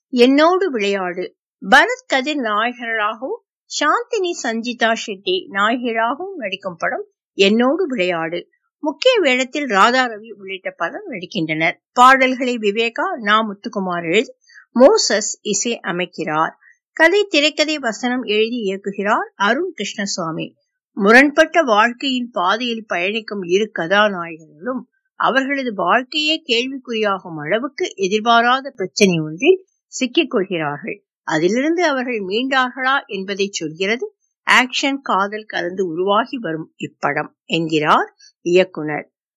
என்னோடு விளையாடு பரத் கதிர் நாயகர்களாகவும் சாந்தினி சஞ்சிதா ஷெட்டி நாயகிகளாகவும் நடிக்கும் படம் என்னோடு விளையாடு முக்கிய வேடத்தில் ராதா ரவி உள்ளிட்ட பலர் நடிக்கின்றனர் பாடல்களை விவேகா நா முத்துக்குமார் எழுதி மோசஸ் இசை அமைக்கிறார் கதை திரைக்கதை வசனம் எழுதி இயக்குகிறார் அருண் கிருஷ்ணசுவாமி முரண்பட்ட வாழ்க்கையின் பாதையில் பயணிக்கும் இரு கதாநாயகர்களும் அவர்களது வாழ்க்கையே கேள்விக்குறியாகும் அளவுக்கு எதிர்பாராத பிரச்சனை ஒன்றில் சிக்கிக் கொள்கிறார்கள் அதிலிருந்து அவர்கள் மீண்டார்களா என்பதை சொல்கிறது ஆக்ஷன் காதல் கலந்து உருவாகி வரும் இப்படம் என்கிறார் இயக்குனர்